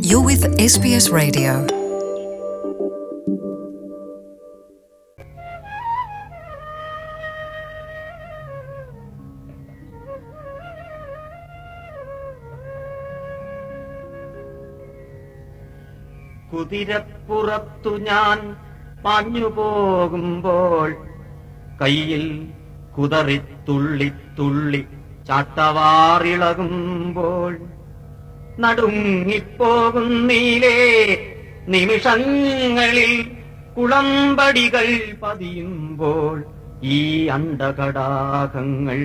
You're with SBS Radio. കുതിരപ്പുറത്തു ഞാൻ പാഞ്ഞു പോകുമ്പോൾ കയ്യിൽ കുതറി തുള്ളി തുള്ളി ചാട്ടവാറിളകുമ്പോൾ നടുങ്ങിപ്പോകുന്നീലേ നിമിഷങ്ങളിൽ കുളമ്പടികൾ പതിയുമ്പോൾ ഈ അണ്ടകടാകങ്ങൾ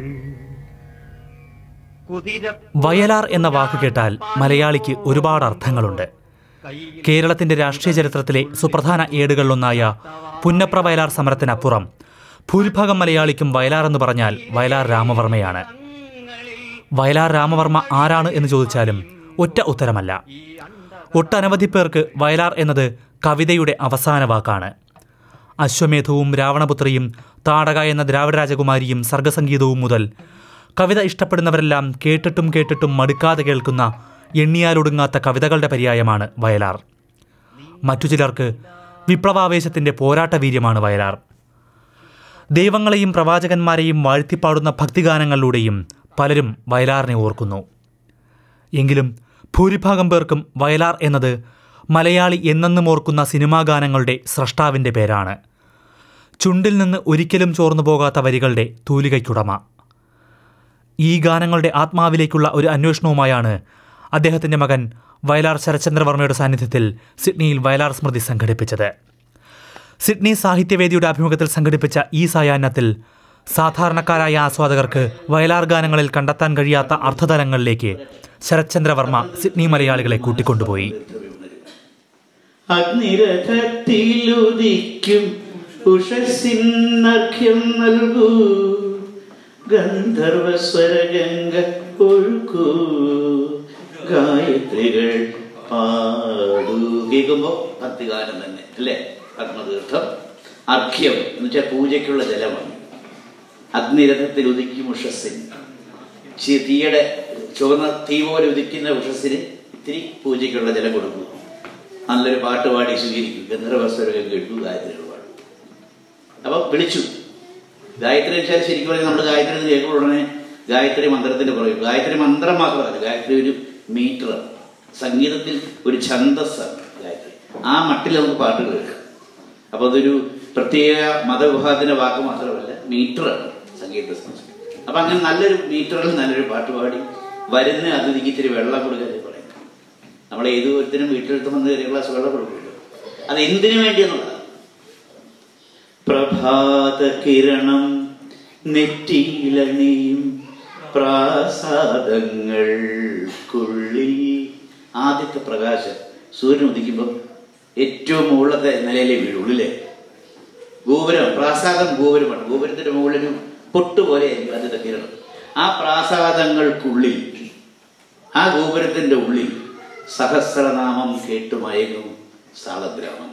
കുതിര വയലാർ എന്ന വാക്ക് കേട്ടാൽ മലയാളിക്ക് ഒരുപാട് അർത്ഥങ്ങളുണ്ട് കേരളത്തിന്റെ രാഷ്ട്രീയ ചരിത്രത്തിലെ സുപ്രധാന ഏടുകളിലൊന്നായ പുന്നപ്ര വയലാർ സമരത്തിനപ്പുറം ഭൂരിഭാഗം മലയാളിക്കും വയലാർ എന്ന് പറഞ്ഞാൽ വയലാർ രാമവർമ്മയാണ് വയലാർ രാമവർമ്മ ആരാണ് എന്ന് ചോദിച്ചാലും ഒറ്റ ഉത്തരമല്ല ഒട്ടനവധി പേർക്ക് വയലാർ എന്നത് കവിതയുടെ അവസാന വാക്കാണ് അശ്വമേധവും രാവണപുത്രിയും താടക എന്ന ദ്രാവിഡ രാജകുമാരിയും സർഗസംഗീതവും മുതൽ കവിത ഇഷ്ടപ്പെടുന്നവരെല്ലാം കേട്ടിട്ടും കേട്ടിട്ടും മടുക്കാതെ കേൾക്കുന്ന എണ്ണിയാലൊടുങ്ങാത്ത കവിതകളുടെ പര്യായമാണ് വയലാർ മറ്റു ചിലർക്ക് വിപ്ലവാവേശത്തിന്റെ പോരാട്ട വീര്യമാണ് വയലാർ ദൈവങ്ങളെയും പ്രവാചകന്മാരെയും വാഴ്ത്തിപ്പാടുന്ന ഭക്തിഗാനങ്ങളിലൂടെയും പലരും വയലാറിനെ ഓർക്കുന്നു എങ്കിലും ഭൂരിഭാഗം പേർക്കും വയലാർ എന്നത് മലയാളി എന്നെന്നും ഓർക്കുന്ന സിനിമാ ഗാനങ്ങളുടെ സ്രഷ്ടാവിൻ്റെ പേരാണ് ചുണ്ടിൽ നിന്ന് ഒരിക്കലും ചോർന്നു പോകാത്ത വരികളുടെ തൂലികയ്ക്കുടമ ഈ ഗാനങ്ങളുടെ ആത്മാവിലേക്കുള്ള ഒരു അന്വേഷണവുമായാണ് അദ്ദേഹത്തിൻ്റെ മകൻ വയലാർ ശരചന്ദ്രവർമ്മയുടെ സാന്നിധ്യത്തിൽ സിഡ്നിയിൽ വയലാർ സ്മൃതി സംഘടിപ്പിച്ചത് സിഡ്നി സാഹിത്യവേദിയുടെ ആഭിമുഖ്യത്തിൽ സംഘടിപ്പിച്ച ഈ സായാഹ്നത്തിൽ സാധാരണക്കാരായ ആസ്വാദകർക്ക് വയലാർ ഗാനങ്ങളിൽ കണ്ടെത്താൻ കഴിയാത്ത അർത്ഥതലങ്ങളിലേക്ക് ശരത്ചന്ദ്രവർമ്മ സിഡ്നി മലയാളികളെ കൂട്ടിക്കൊണ്ടുപോയി അഗ്നിരഥത്തിലുദിക്കും ഉഷസിന്നർഘ്യം നൽകൂ ഗന്ധർവസ്വരഗംഗ ഒഴുക്കൂ ഗായത്രികൾ പാടൂ കേൾക്കുമ്പോ ഭക്തിഗാനം തന്നെ അല്ലേ പത്മതീർത്ഥം അർഘ്യം എന്ന് വെച്ചാൽ പൂജയ്ക്കുള്ള ജലമാണ് അഗ്നിരഥത്തിൽ ഉദിക്കും ഉഷസ്സിന് ചി- തീയുടെ ചുവന്ന തീ പോലെ ഉദിക്കുന്ന ഉഷസ്സിന് ഇത്തിരി പൂജയ്ക്കുള്ള ജലം കൊടുക്കുന്നു നല്ലൊരു പാട്ട് പാടി സ്വീകരിക്കും ഗന്ധർവസ്വരം കേട്ടു ഗായത്രികൾ പാടും അപ്പൊ വിളിച്ചു ഗായത്രി വെച്ചാൽ ശരിക്കും പറഞ്ഞാൽ നമ്മൾ ഗായത്രി എന്ന് കേൾക്കുമ്പോൾ ഉടനെ ഗായത്രി മന്ത്രത്തിന്റെ പറയും ഗായത്രി മന്ത്രം മാത്രമല്ല ഗായത്രി ഒരു മീറ്റർ സംഗീതത്തിൽ ഒരു ഛന്തസ്സാണ് ഗായത്രി ആ മട്ടിൽ നമുക്ക് പാട്ടുകൾ കേൾക്കാം അപ്പൊ അതൊരു പ്രത്യേക മതവിഭാഗത്തിന്റെ വാക്ക് മാത്രമല്ല മീറ്ററാണ് സംഗീത സംസ്കൃതി അപ്പൊ അങ്ങനെ നല്ലൊരു മീറ്ററിൽ നല്ലൊരു പാട്ട് പാടി വരുന്ന അതിഥിക്ക് ഇത്തിരി വെള്ളം കൊടുക്കാനേ പറയും നമ്മൾ ഏത് ഒരുത്തിനും വീട്ടിലെടുത്ത് വന്ന് ഒരു ഗ്ലാസ് വെള്ളം കൊടുക്കുമല്ലോ അത് എന്തിനു വേണ്ടിയെന്നുള്ളതാണ് പ്രഭാത കിരണം നെറ്റിയിലണിയും പ്രാസാദങ്ങൾക്കുള്ളിൽ ആദ്യത്തെ പ്രകാശം സൂര്യൻ ഉദിക്കുമ്പോൾ ഏറ്റവും മുകളിലത്തെ നിലയിലെ വീഴുള്ളൂ അല്ലേ ഗോപുരം പ്രാസാദം ഗോപുരമാണ് ഗോപുരത്തിന്റെ മുകളിൽ പൊട്ട് പോലെയായിരിക്കും ആദ്യത്തെ കിരണം ആ പ്രാസാദങ്ങൾക്കുള്ളിൽ ആ ഗോപുരത്തിന്റെ ഉള്ളിൽ സഹസ്രനാമം കേട്ടു മയങ്ങും സാളഗ്രാമങ്ങൾ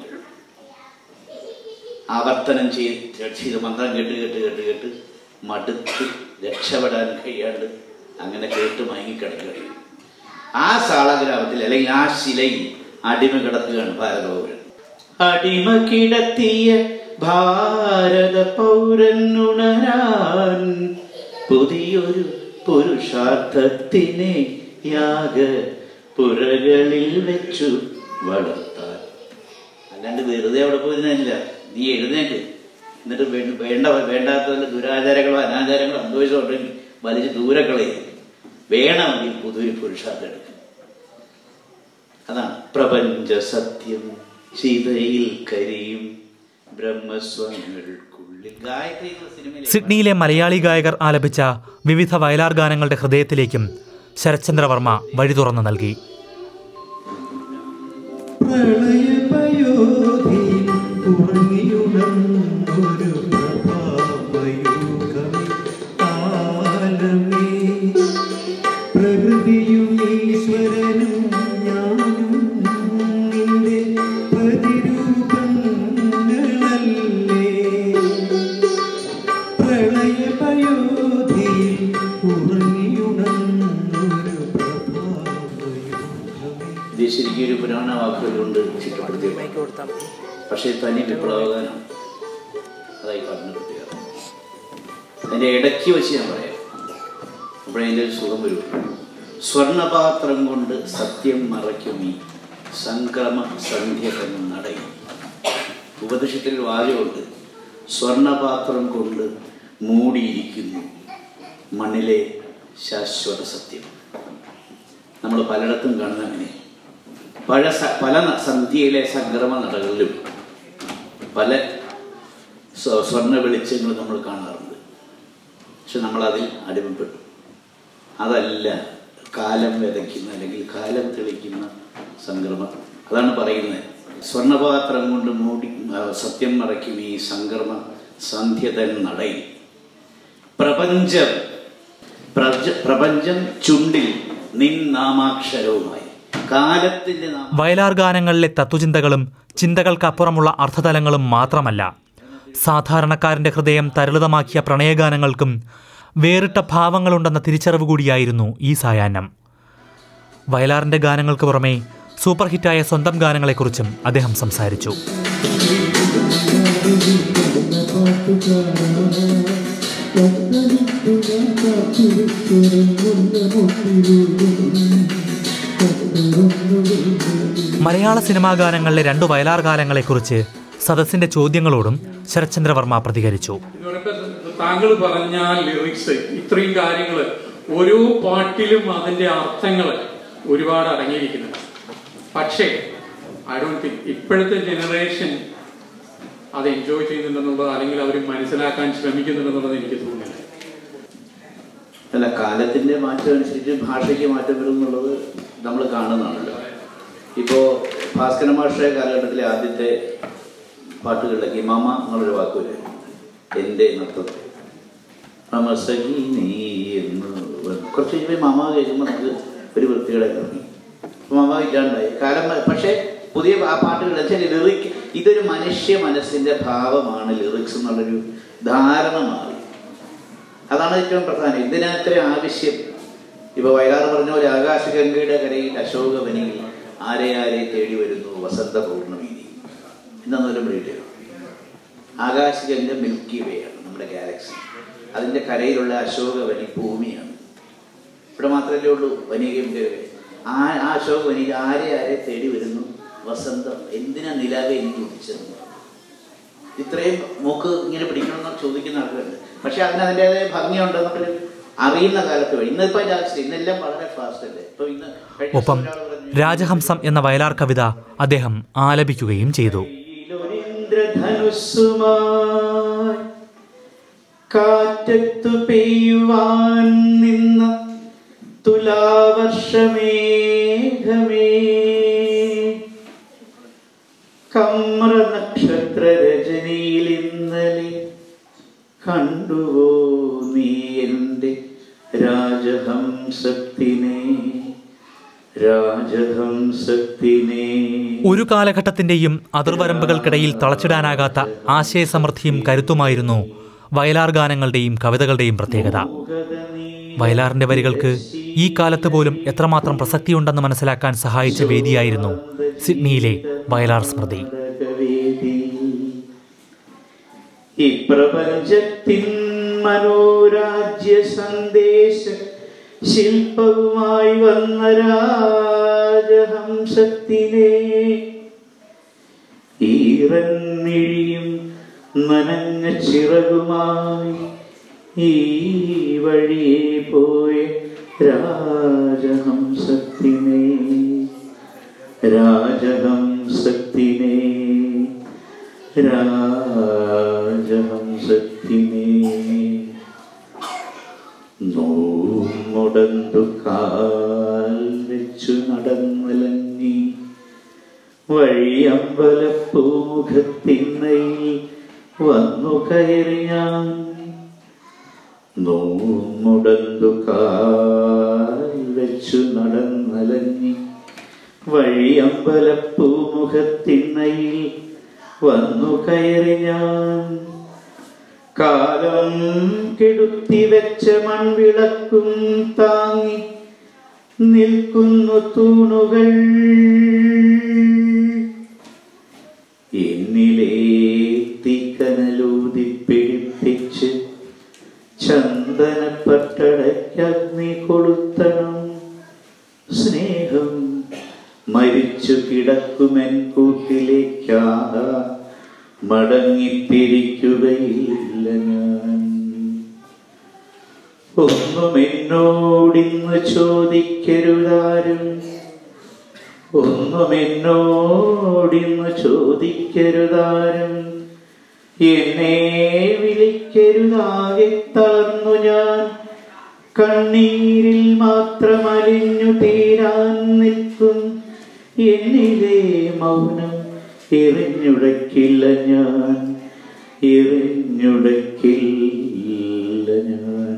ആവർത്തനം ചെയ്ത് ചെയ്ത് മന്ത്രം കേട്ട് കേട്ട് കേട്ട് കേട്ട് മടുത്ത് രക്ഷപ്പെടാൻ കഴിയാണ്ട് അങ്ങനെ കേട്ട് മയങ്ങിക്കിടക്കുകയാണ് ആ സാളഗ്രാമത്തിൽ അല്ലെങ്കിൽ ആ ശിലയിൽ അടിമ കിടക്കുകയാണ് ഭാരതപൗരൻ അടിമ കിടത്തിയ ഭാരത പൗരനുണരാൻ പുതിയൊരു പുരുഷാർത്ഥത്തിനെ യാഗ പുരകളിൽ വെച്ചു വളർത്താൻ അല്ലാണ്ട് വെറുതെ അവിടെ പോയിരുന്നില്ല നീ എഴുന്നേറ്റ് എന്നിട്ട് വേ- വേണ്ട വേണ്ടാത്ത വല്ല ദുരാചാരങ്ങളോ അനാചാരങ്ങളോ അന്തോഷമോ ഉണ്ടെങ്കിൽ വലിച്ച് ദൂരെ കളയും വേണമെങ്കിൽ പുതിയൊരു പുരുഷാർത്ഥം എടുക്കും അതാണ് പ്രപഞ്ച സത്യം സീതയിൽ കരിയും ബ്രഹ്മസ്വങ്ങൾക്കുള്ളിൽ ഗായത്രി എന്ന സിനിമയിലെ സിഡ്നിയിലെ മലയാളി ഗായകർ ആലപിച്ച വിവിധ വയലാർ ഗാനങ്ങളുടെ ഹൃദയത്തിലേക്കും ശരത്ചന്ദ്രവർമ്മ വഴി തുറന്നു നൽകി പ്രളയപയോധിയിൽ ഉറങ്ങിയുണർന്നൊരു പ്രഭാവയുഗമേ കാലമേ. പ്രകൃതിയും ഈശ്വരനും ഞാനും നിന്റെ പ്രതിരൂപങ്ങളല്ലേ പ്രളയപയോധിയിൽ ഉറങ്ങിയുണർന്നൊരു പ്രഭാവയുഗമേ ഇത് ശരിക്കും ഒരു പുരാണ വാക്കുകൾ കൊണ്ട് ചിട്ടപ്പെടുത്തിയത് പക്ഷേ തനി വിപ്ലവകാനാണ് അതായി പറഞ്ഞ പ്രത്യേകത അതിൻ്റെ ഇടയ്ക്ക് വെച്ച് ഞാൻ പറയാം അപ്പോഴതിൻ്റെ ഒരു സുഖം വരും സ്വർണപാത്രം കൊണ്ട് സത്യം മറയ്ക്കും ഈ സംക്രമ സന്ധ്യ നടയും ഉപദേശത്തിൽ വാചകമുണ്ട് സ്വർണപാത്രം കൊണ്ട് മൂടിയിരിക്കുന്നു മണ്ണിലെ ശാശ്വത സത്യം നമ്മൾ പലയിടത്തും കാണുന്ന അങ്ങനെ പല സ- പല ന- സന്ധ്യയിലെ സംക്രമ നടകളിലും പല സ്വ- സ്വർണ്ണ വെളിച്ചങ്ങൾ നമ്മൾ കാണാറുണ്ട് പക്ഷെ നമ്മളതിൽ അടിമപ്പെട്ടു അതല്ല കാലം വിതയ്ക്കുന്ന അല്ലെങ്കിൽ കാലം തെളിക്കുന്ന സംക്രമം അതാണ് പറയുന്നത് സ്വർണപാത്രം കൊണ്ട് മൂടി ആ, സത്യം മറയ്ക്കും ഈ സംക്രമ സന്ധ്യതൻ നടയിൽ പ്രപഞ്ചം പ്രജ- പ്രപഞ്ചം ചുണ്ടിൽ നിൻ നാമാക്ഷരവുമായി കാലത്തിന്റെ നാമ വയലാർ ഗാനങ്ങളിലെ തത്വചിന്തകളും ചിന്തകൾക്കപ്പുറമുള്ള അർത്ഥതലങ്ങളും മാത്രമല്ല സാധാരണക്കാരന്റെ ഹൃദയം തരളിതമാക്കിയ പ്രണയഗാനങ്ങൾക്കും വേറിട്ട ഭാവങ്ങളുണ്ടെന്ന തിരിച്ചറിവ് കൂടിയായിരുന്നു ഈ സായാഹ്നം വയലാറിന്റെ ഗാനങ്ങൾക്ക് പുറമെ സൂപ്പർ ഹിറ്റായ സ്വന്തം ഗാനങ്ങളെക്കുറിച്ചും അദ്ദേഹം സംസാരിച്ചു മലയാള സിനിമാ ഗാനങ്ങളിലെ രണ്ടു വയലാർ ഗാനങ്ങളെക്കുറിച്ച് സദസ്സിന്റെ ചോദ്യങ്ങളോടും ശരത്ചന്ദ്രവർമ്മ പ്രതികരിച്ചു ഇവരൊക്കെ താങ്കൾ പറഞ്ഞ ലിറിക്സ് ഇത്രയും കാര്യങ്ങൾ ഓരോ പാട്ടിലും അതിന്റെ അർത്ഥങ്ങൾ ഒരുപാട് അടങ്ങിയിരിക്കുന്നുണ്ട് പക്ഷേ ഐ ഡോണ്ട് തിങ്ക് ഇപ്പോഴത്തെ ജനറേഷൻ അത് എൻജോയ് ചെയ്യുന്നുണ്ടെന്നുള്ളത് അല്ലെങ്കിൽ അവർ മനസ്സിലാക്കാൻ ശ്രമിക്കുന്നുണ്ടെന്നുള്ളത് എനിക്ക് തോന്നുന്നില്ല അല്ല കാലത്തിന്റെ മാറ്റം അനുസരിച്ച് ഭാഷയ്ക്ക് മാറ്റം വരും എന്നുള്ളത് നമ്മൾ കാണുന്നതാണല്ലോ ഇപ്പോൾ ഭാസ്കര മാഷയുടെ കാലഘട്ടത്തിലെ ആദ്യത്തെ പാട്ടുകളിലേക്ക് മമ എന്നുള്ളൊരു വാക്ക് വരും എൻ്റെ നൃത്തത്തിൽ മമസഖി നീ എന്ന് വരും. കുറച്ച് കഴിയുമ്പോൾ മമ കേൾക്കുമ്പോൾ നമുക്ക് ഒരു വൃത്തികളെ തോന്നി മമ ഇല്ലാണ്ടായി കാലം മ- പക്ഷേ പുതിയ ആ പാട്ടുകൾ വെച്ചാൽ ലിറിക് ഇതൊരു മനുഷ്യ മനസ്സിന്റെ ഭാവമാണ് ലിറിക്സ് എന്നുള്ളൊരു ധാരണ മാറി അതാണ് ഏറ്റവും പ്രധാനം ഇതിനത്ര ആവശ്യം ഇപ്പൊ വയലാർ പറഞ്ഞ പോലെ ആകാശഗംഗയുടെ കരയിൽ അശോകവനിയിൽ ആരെ ആരെ തേടി വരുന്നു വസന്ത പൗർണമി എന്നൊരു വിളിയിട്ട് ആകാശഗംഗ മിൽക്കി വേ ആണ് നമ്മുടെ ഗാലക്സി അതിന്റെ കരയിലുള്ള അശോകവനി ഭൂമിയാണ് ഇവിടെ മാത്രമല്ലേ ഉള്ളൂ വനിക ആ ആ അശോകവനിയിൽ ആരെ ആരെ തേടി വരുന്നു വസന്തം എന്തിനാ നിലാവെ എനിക്ക് ഉദിച്ചത് ഇത്രയും മൂക്ക് ഇങ്ങനെ പിടിക്കണമെന്ന് ചോദിക്കുന്ന ആൾക്കാരുണ്ട് പക്ഷെ അതിന് അതിൻ്റെതായ ഭംഗിയുണ്ടെന്നൊക്കെ അറിയുന്ന കാലത്ത് വഴി ഇന്നിപ്പോ അതിന്റെ ആവശ്യം ഇന്നെല്ലാം വളരെ ഫാസ്റ്റ് അല്ലേ ഇപ്പൊ ഇന്ന് കഴിഞ്ഞ ഒപ്പം ദിവസം ഒരാൾ പറഞ്ഞു, രാജഹംസം എന്ന വയലാർ കവിത അദ്ദേഹം ആലപിക്കുകയും ചെയ്തു ധനുസ്സുമായി കാറ്റത്തു പെയ്യുവാൻ നിന്ന തുലാവർഷമേഘമേ കമ്ര നക്ഷത്ര രജനിയിൽ ഇന്നലെ കണ്ടുവോ നീ എൻ്റെ രാജഹംസത്തിനെ രാജഹംസത്തിനെ ഒരു കാലഘട്ടത്തിന്റെയും അതിർവരമ്പുകൾക്കിടയിൽ തളച്ചിടാനാകാത്ത ആശയസമൃദ്ധിയും കരുത്തുമായിരുന്നു വയലാർ ഗാനങ്ങളുടെയും കവിതകളുടെയും പ്രത്യേകത വയലാറിന്റെ വരികൾക്ക് ഈ കാലത്ത് പോലും എത്രമാത്രം പ്രസക്തിയുണ്ടെന്ന് മനസ്സിലാക്കാൻ സഹായിച്ച വേദിയായിരുന്നു സിഡ്നിയിലെ വയലാർ സ്മൃതി നാടകവേദി. ഈ പ്രപഞ്ചത്തിൻ മനോരാജ്യ സന്ദേശ ശില്പവുമായി വന്ന രാജഹംസത്തിനെ ഈറന്നിഴിയും നനഞ്ഞ ചിറകുമായി ഈ വഴിയെ പോയ രാജഹംസത്തിനെ രാജഹംസത്തിനെ രാജഹംസത്തിനെ നോമുടന്തു കാൽ വെച്ചു നടന്നലങ്ങി വഴിയമ്പലപ്പൂമുഖത്തിന്നയിൽ വന്നു കയറി ഞാൻ നോമുടന്തു കാൽ വെച്ചു നടന്നലങ്ങി വഴിയമ്പലപ്പൂമുഖത്തിന്നയിൽ വന്നു കയറി ഞാൻ കാലം കെടുത്തി വെച്ച മൺവിളക്കും താങ്ങി നിൽക്കുന്നു തൂണുകൾ മരിച്ചു കിടക്കുമെൻ കൂട്ടിലേക്കാ മടങ്ങിത്തിരിക്കുകയില്ല ഞാൻ ഒന്നും എന്നോടിന്ന് ചോദിക്കരുതാരും ഒന്നും എന്നോടിന്ന് ചോദിക്കരുതാരും എന്നെ വിളിക്കരുതാകെ തളർന്നു ഞാൻ കണ്ണീരിൽ മാത്രം അലിഞ്ഞു തീരാൻ നിൽക്കും എന്നിലെ മൗനം എറിഞ്ഞുടക്കില്ല ഞാൻ എറിഞ്ഞുടക്കില്ല ഞാൻ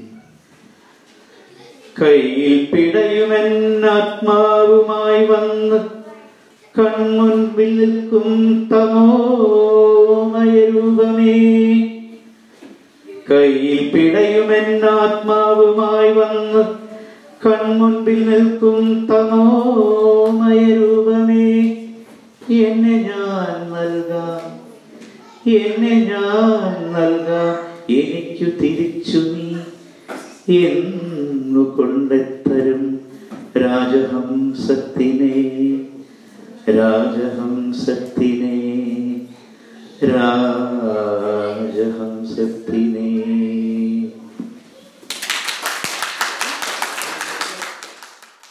കയ്യിൽ പിടയുമെൻ ആത്മാവുമായി വന്ന് കൺമുൻപിൽ നിൽക്കും തമോമയ രൂപമേ കയ്യിൽ പിടയുമെൻ ആത്മാവുമായി വന്ന് കൺമുൻപിൽ നിൽക്കും തമോമയ രൂപമേ എന്നെ ഞാൻ നൽകാം എന്നെ ഞാൻ നൽകാം എനിക്കു തിരിച്ചു നീ എന്നു കൊണ്ടെത്തരും രാജഹംസത്തിനെ രാജഹംസത്തിനെ രാജഹംസത്തിനെ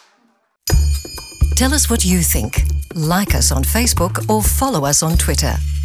Tell us what you think. Like us on Facebook or follow us on Twitter.